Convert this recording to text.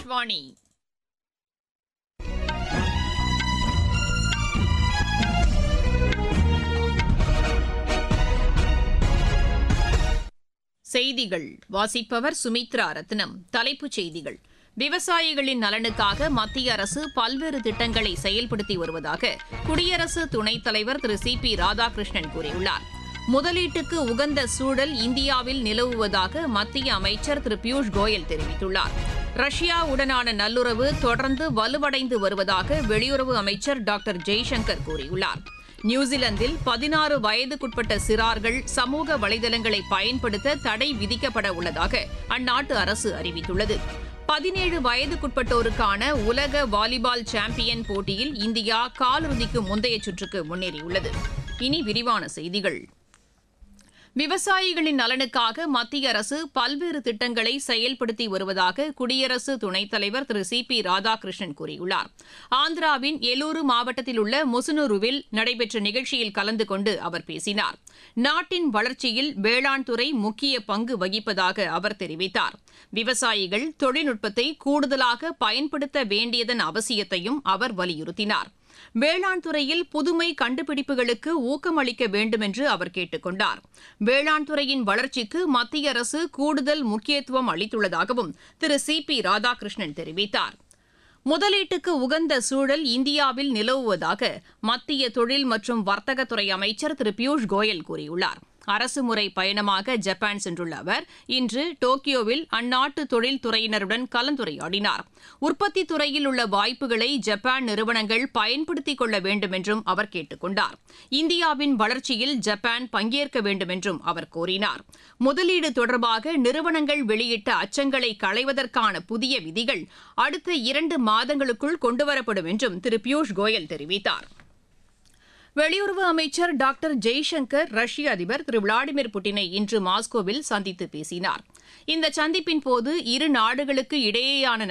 ஆகாஷ்வாணி செய்திகள் வாசிப்பவர் சுமித்ரா ரத்னம் தலைப்புச் செய்திகள் விவசாயிகளின் நலனுக்காக மத்திய அரசு பல்வேறு திட்டங்களை செயல்படுத்தி வருவதாக குடியரசு துணைத் தலைவர் திரு சி பி ராதாகிருஷ்ணன் கூறியுள்ளார் முதலீட்டுக்கு உகந்த சூழல் இந்தியாவில் நிலவுவதாக மத்திய அமைச்சர் திரு பியூஷ் கோயல் தெரிவித்துள்ளார் ரஷ்யாவுடனான நல்லுறவு தொடர்ந்து வலுவடைந்து வருவதாக வெளியுறவு அமைச்சர் டாக்டர் ஜெய்சங்கர் கூறியுள்ளார் நியூசிலாந்தில் பதினாறு வயதுக்குட்பட்ட சிறார்கள் சமூக வலைதளங்களை பயன்படுத்த தடை விதிக்கப்பட உள்ளதாக அந்நாட்டு அரசு அறிவித்துள்ளது பதினேழு வயதுக்குட்பட்டோருக்கான உலக வாலிபால் சாம்பியன் போட்டியில் இந்தியா காலிறுதிக்கு முந்தைய சுற்றுக்கு முன்னேறியுள்ளது இனி விரிவான செய்திகள் விவசாயிகளின் நலனுக்காக மத்திய அரசு பல்வேறு திட்டங்களை செயல்படுத்தி வருவதாக குடியரசு துணைத் தலைவர் திரு சி பி ராதாகிருஷ்ணன் கூறியுள்ளார் ஆந்திராவின் எலூரு மாவட்டத்தில் உள்ள முசுனூருவில் நடைபெற்ற நிகழ்ச்சியில் கலந்து கொண்டு அவர் பேசினார் நாட்டின் வளர்ச்சியில் வேளாண் துறை முக்கிய பங்கு வகிப்பதாக அவர் தெரிவித்தார் விவசாயிகள் தொழில்நுட்பத்தை கூடுதலாக பயன்படுத்த வேண்டியதன் அவசியத்தையும் அவர் வலியுறுத்தினார் வேளாண் துறையில் புதுமை கண்டுபிடிப்புகளுக்கு ஊக்கமளிக்க வேண்டும் என்று அவர் கேட்டுக் கொண்டார் வேளாண் துறையின் வளர்ச்சிக்கு மத்திய அரசு கூடுதல் முக்கியத்துவம் அளித்துள்ளதாகவும் திரு சி பி ராதாகிருஷ்ணன் தெரிவித்தார் முதலீட்டுக்கு உகந்த சூழல் இந்தியாவில் நிலவுவதாக மத்திய தொழில் மற்றும் வர்த்தகத்துறை அமைச்சர் திரு பியூஷ் கோயல் கூறியுள்ளார் அரசுமுறை பயணமாக ஜப்பான் சென்றுள்ள அவர் இன்று டோக்கியோவில் அந்நாட்டு தொழில்துறையினருடன் கலந்துரையாடினார் உற்பத்தி துறையில் உள்ள வாய்ப்புகளை ஜப்பான் நிறுவனங்கள் பயன்படுத்திக் கொள்ள வேண்டும் என்றும் அவர் கேட்டுக் கொண்டார் இந்தியாவின் வளர்ச்சியில் ஜப்பான் பங்கேற்க வேண்டும் என்றும் அவர் கோரினார் முதலீடு தொடர்பாக நிறுவனங்கள் வெளியிட்ட அச்சங்களை களைவதற்கான புதிய விதிகள் அடுத்த இரண்டு மாதங்களுக்குள் கொண்டுவரப்படும் என்றும் திரு பியூஷ் கோயல் தெரிவித்தார் வெளியுறவு அமைச்சர் டாக்டர் ஜெய்சங்கர் ரஷ்ய அதிபர் திரு விளாடிமிர் புட்டினை இன்று மாஸ்கோவில் சந்தித்து பேசினார் இந்த சந்திப்பின் போது இரு நாடுகளுக்கு இடையேயான